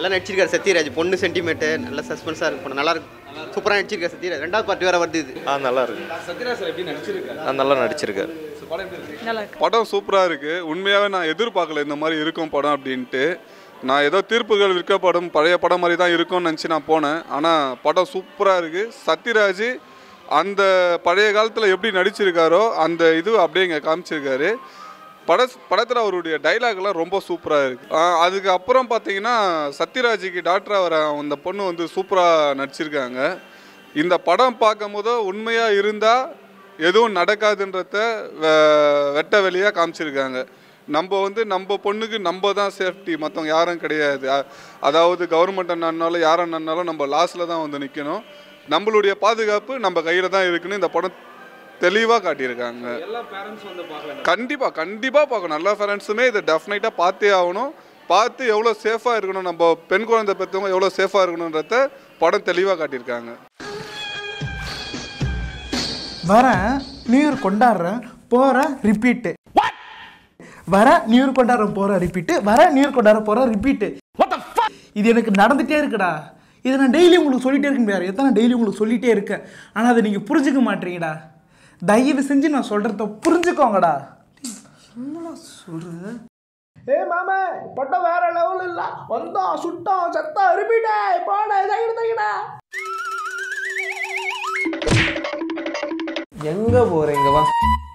நல்லா நடிச்சிருக்காரு சத்யராஜ் பொண்ணு சென்டிமெண்ட்டு நல்ல சஸ்பென்ஸாக இருக்கு படம் நல்லா இருக்கு சூப்பராக நடிச்சிருக்காரு சத்யராஜ் ரெண்டாவது பார்ட் வேற வருது இது ஆ நல்லா இருக்கு சத்யராஜ் சார் எப்படி நடிச்சிருக்காரு ஆ நல்லா நடிச்சிருக்காரு So, படம் எப்படி இருக்கு நல்லா இருக்கு படம் சூப்பராக இருக்குது உண்மையாகவே நான் எதிர்பார்க்கல இந்த மாதிரி இருக்கும் படம் அப்படின்ட்டு நான் ஏதோ தீர்ப்புகள் இருக்க படம் பழைய படம் மாதிரி தான் இருக்கும்னு நினச்சி நான் போனேன் ஆனால் படம் சூப்பராக இருக்குது சத்யராஜ் அந்த பழைய காலத்தில் எப்படி நடிச்சிருக்காரோ அந்த இது அப்படியே இங்கே காமிச்சிருக்காரு பட படத்தில் அவருடைய டைலாக்லாம் ரொம்ப சூப்பராக இருக்குது அதுக்கப்புறம் பார்த்தீங்கன்னா சத்யராஜுக்கு டாக்டராக வர அந்த பொண்ணு வந்து சூப்பராக நடிச்சிருக்காங்க இந்த படம் பார்க்கும்போது உண்மையாக இருந்தால் எதுவும் நடக்காதுன்றத வெ- வெட்ட வெளியாக காமிச்சிருக்காங்க நம்ம வந்து நம்ம பொண்ணுக்கு நம்ம தான் சேஃப்டி மற்றவங்க யாரும் கிடையாது அ- அதாவது கவர்மெண்ட் நன்னாலும் யாரும் நன்னாலும் நம்ம லாஸில் தான் வந்து நிற்கணும் நம்மளுடைய பாதுகாப்பு நம்ம கையில் தான் இருக்குன்னு இந்த படம் தெளிவாக காட்டியிருக்காங்க எல்லா பேரண்ட்ஸ் வந்து பார்க்கலாம் கண்டிப்பாக கண்டிப்பாக பார்க்கணும் எல்லா பேரண்ட்ஸுமே இதை டெஃபினட்டாக பார்த்தே ஆகணும் பார்த்து எவ்வளோ சேஃபாக இருக்கணும் நம்ம பெண் குழந்தை பெற்றவங்க எவ்வளோ சேஃபாக இருக்கணுன்றத படம் தெளிவாக காட்டியிருக்காங்க வரேன் நியூ இயர் கொண்டாடுறேன் போகிறேன் ரிப்பீட்டு வர நியூ இயர் கொண்டாடுறேன் போகிறேன் ரிப்பீட்டு வர நியூ இயர் கொண்டாட போகிறேன் ரிப்பீட்டு இது எனக்கு நடந்துகிட்டே இருக்குடா இதை நான் டெய்லி உங்களுக்கு சொல்லிட்டே இருக்கேன் வேறு எத்தனை டெய்லி உங்களுக்கு சொல்லிட்டே இருக்கேன் ஆனால் அதை நீங்கள் புரிஞ்சுக்க மாட்டீங்கடா தயவு செஞ்சு நான் சொல்கிறத புரிஞ்சுக்கோங்கடா என்னடா சொல்கிறது ஏ மாமா பட்டம் வேற லெவல் இல்ல வந்தோம் சுட்டோம் சத்தம் ரிப்பீட்டே போட தகிட தகிடா எங்க போறீங்க வா